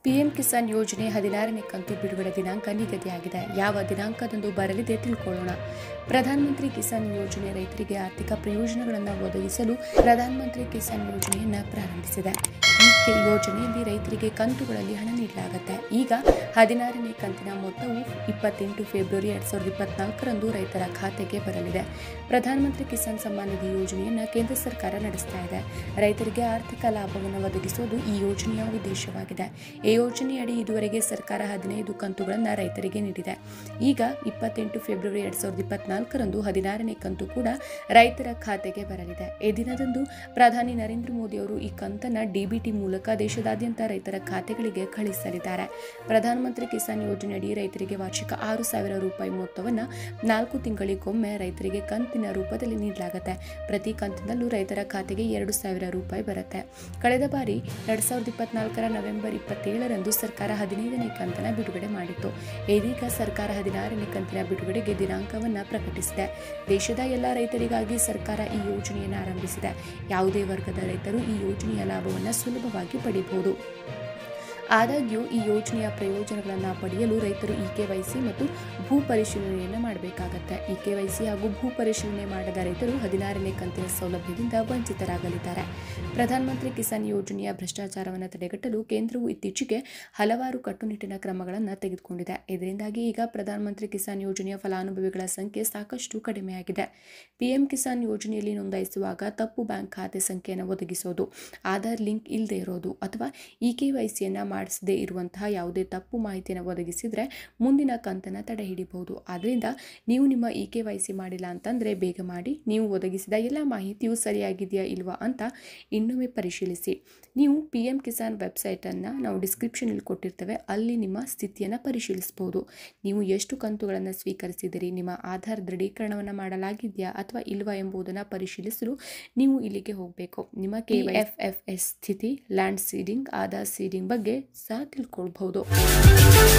PM Kisan ಯೋಜನೆ ಹದಿನಾರನೇ ಕಂತು ಬಿಡುಗಡೆ ದಿನಾಂಕ ನಿಗದಿಯಾಗಿದೆ ಯಾವ ದಿನಾಂಕದಂದು ಬರಲಿದೆ ತಿಳ್ಕೊಳ್ಳೋಣ ಪ್ರಧಾನಮಂತ್ರಿ ಕಿಸಾನ್ ಯೋಜನೆ ರೈತರಿಗೆ ಆರ್ಥಿಕ ಪ್ರಯೋಜನಗಳನ್ನು ಒದಗಿಸಲು ಪ್ರಧಾನಮಂತ್ರಿ ಕಿಸಾನ್ ಯೋಜನೆಯನ್ನ ಪ್ರಾರಂಭಿಸಿದೆ ಈ ಕೆ- ಯೋಜನೆಯಲ್ಲಿ ರೈತರಿಗೆ ಕಂತುಗಳಲ್ಲಿ ಹಣ ನೀಡಲಾಗುತ್ತೆ ಈಗ ಹದಿನಾರನೇ ಕಂತಿನ ಮೊತ್ತವು ಇಪ್ಪತ್ತೆಂಟು ಫೆಬ್ರವರಿ ಎರಡ್ ಸಾವಿರದ ಇಪ್ಪತ್ನಾಲ್ಕರಂದು ರೈತರ ಖಾತೆಗೆ ಬರಲಿದೆ ಪ್ರಧಾನಮಂತ್ರಿ ಕಿಸಾನ್ ಸಮ್ಮಾನ್ ನಿಧಿ ಯೋಜನೆಯನ್ನ ಕೇಂದ್ರ ಸರ್ಕಾರ ನಡೆಸ್ತಾ ಇದೆ ರೈತರಿಗೆ ಆರ್ಥಿಕ ಲಾಭವನ್ನು ಒದಗಿಸುವುದು ಈ ಯೋಜನೆಯ ಉದ್ದೇಶವಾಗಿದೆ ಈ ಯೋಜನೆಯಡಿ ಇದುವರೆಗೆ ಸರ್ಕಾರ ಹದಿನೈದು ಕಂತುಗಳನ್ನು ರೈತರಿಗೆ ನೀಡಿದೆ ಈಗ ಇಪ್ಪತ್ತೆಂಟು ಫೆಬ್ರವರಿ ಎರಡ್ ಸಾವಿರದ ಇಪ್ಪತ್ನಾಲ್ಕರಂದು ಹದಿನಾರನೇ ಕಂತು ಕೂಡ ರೈತರ ಖಾತೆಗೆ ಬರಲಿದೆ ಈ ದಿನದಂದು ಪ್ರಧಾನಿ ನರೇಂದ್ರ ಮೋದಿ ಅವರು ಈ ಕಂತನ್ನ ಡಿಬಿಟಿ ಮೂಲಕ ದೇಶದಾದ್ಯಂತ ರೈತರ ಖಾತೆಗಳಿಗೆ ಕಳಿಸಲಿದ್ದಾರೆ ಪ್ರಧಾನಮಂತ್ರಿ ಕಿಸಾನ್ ಯೋಜನೆಯಡಿ ರೈತರಿಗೆ ವಾರ್ಷಿಕ ಆರು ಸಾವಿರ ರೂಪಾಯಿ ಮೊತ್ತವನ್ನು ನಾಲ್ಕು ತಿಂಗಳಿಗೊಮ್ಮೆ ರೈತರಿಗೆ ಕಂತಿನ ರೂಪದಲ್ಲಿ ನೀಡಲಾಗುತ್ತೆ ಪ್ರತಿ ಕಂತಿನಲ್ಲೂ ರೈತರ ಖಾತೆಗೆ ಎರಡು ಸಾವಿರ ರೂಪಾಯಿ ಬರುತ್ತೆ ಕಳೆದ ಬಾರಿ ಎರಡ್ ಸಾವಿರದ ಇಪ್ಪತ್ನಾಲ್ಕರ ನವೆಂಬರ್ ಇಪ್ಪತ್ತೇಳರಂದು ಸರ್ಕಾರ ಹದಿನೈದನೇ ಕಂತನ ಬಿಡುಗಡೆ ಮಾಡಿತ್ತು ಇದೀಗ ಸರ್ಕಾರ ಹದಿನಾರನೇ ಕಂತಿನ ಬಿಡುಗಡೆಗೆ ದಿನಾಂಕವನ್ನು ಪ್ರಕಟಿಸಿದೆ ದೇಶದ ಎಲ್ಲ ರೈತರಿಗಾಗಿ ಸರ್ಕಾರ ಈ ಯೋಜನೆಯನ್ನು ಆರಂಭಿಸಿದೆ ಯಾವುದೇ ವರ್ಗದ ರೈತರು ಈ ಯೋಜನೆಯ ಲಾಭವನ್ನು ಸುಲಭವಾಗಿ ಪಡೆಯಬಹುದು ಆದಾಗ್ಯೂ ಈ ಯೋಜನೆಯ ಪ್ರಯೋಜನಗಳನ್ನು ಪಡೆಯಲು ರೈತರು ಇ ಕೆವೈಸಿ ಮತ್ತು ಭೂ ಪರಿಶೀಲನೆಯನ್ನು ಮಾಡಬೇಕಾಗತ್ತೆ ಇ ಕೆವೈಸಿ ಹಾಗೂ ಭೂ ಪರಿಶೀಲನೆ ಮಾಡದ ರೈತರು ಹದಿನಾರನೇ ಕಂತಿನ ಸೌಲಭ್ಯದಿಂದ ವಂಚಿತರಾಗಲಿದ್ದಾರೆ ಪ್ರಧಾನಮಂತ್ರಿ ಕಿಸಾನ್ ಯೋಜನೆಯ ಭ್ರಷ್ಟಾಚಾರವನ್ನು ತಡೆಗಟ್ಟಲು ಕೇಂದ್ರವು ಇತ್ತೀಚೆಗೆ ಹಲವಾರು ಕಟ್ಟುನಿಟ್ಟಿನ ಕ್ರಮಗಳನ್ನು ತೆಗೆದುಕೊಂಡಿದೆ ಇದರಿಂದಾಗಿ ಈಗ ಪ್ರಧಾನಮಂತ್ರಿ ಕಿಸಾನ್ ಯೋಜನೆಯ ಫಲಾನುಭವಿಗಳ ಸಂಖ್ಯೆ ಸಾಕಷ್ಟು ಕಡಿಮೆಯಾಗಿದೆ ಪಿಎಂ ಕಿಸಾನ್ ಯೋಜನೆಯಲ್ಲಿ ನೋಂದಾಯಿಸುವಾಗ ತಪ್ಪು ಬ್ಯಾಂಕ್ ಖಾತೆ ಸಂಖ್ಯೆಯನ್ನು ಒದಗಿಸೋದು ಆಧಾರ್ ಲಿಂಕ್ ಇಲ್ಲದೆ ಇರೋದು ಅಥವಾ ಇ ಕೆ ವೈಸಿಯನ್ನು ಮಾಡಿಸದೇ ಇರುವಂತಹ ಯಾವುದೇ ತಪ್ಪು ಮಾಹಿತಿಯನ್ನು ಒದಗಿಸಿದರೆ ಮುಂದಿನ ಕಂತನ್ನು ತಡೆ ಹಿಡಿಬಹುದು ಆದ್ದರಿಂದ ನೀವು ನಿಮ್ಮ ಇ ಕೆ ವೈ ಸಿ ಮಾಡಿಲ್ಲ ಅಂತಂದರೆ ಬೇಗ ಮಾಡಿ ನೀವು ಒದಗಿಸಿದ ಎಲ್ಲ ಮಾಹಿತಿಯು ಸರಿಯಾಗಿದೆಯಾ ಇಲ್ವಾ ಅಂತ ಇನ್ನೊಮ್ಮೆ ಪರಿಶೀಲಿಸಿ ನೀವು ಪಿ ಎಂ ಕಿಸಾನ್ ವೆಬ್ಸೈಟನ್ನು ನಾವು ಡಿಸ್ಕ್ರಿಪ್ಷನಲ್ಲಿ ಕೊಟ್ಟಿರ್ತೇವೆ ಅಲ್ಲಿ ನಿಮ್ಮ ಸ್ಥಿತಿಯನ್ನು ಪರಿಶೀಲಿಸಬಹುದು ನೀವು ಎಷ್ಟು ಕಂತುಗಳನ್ನು ಸ್ವೀಕರಿಸಿದಿರಿ ನಿಮ್ಮ ಆಧಾರ್ ದೃಢೀಕರಣವನ್ನು ಮಾಡಲಾಗಿದೆಯಾ ಅಥವಾ ಇಲ್ವಾ ಎಂಬುದನ್ನು ಪರಿಶೀಲಿಸಲು ನೀವು ಇಲ್ಲಿಗೆ ಹೋಗಬೇಕು ನಿಮ್ಮ ಕೆ ಎಫ್ ಎಫ್ ಎಸ್ ಸ್ಥಿತಿ ಲ್ಯಾಂಡ್ ಸೀಡಿಂಗ್ ಆಧಾರ್ ಸೀಡಿಂಗ್ ಬಗ್ಗೆ ಸಹ ತಿಳ್ಕೊಳ್ಬಹುದು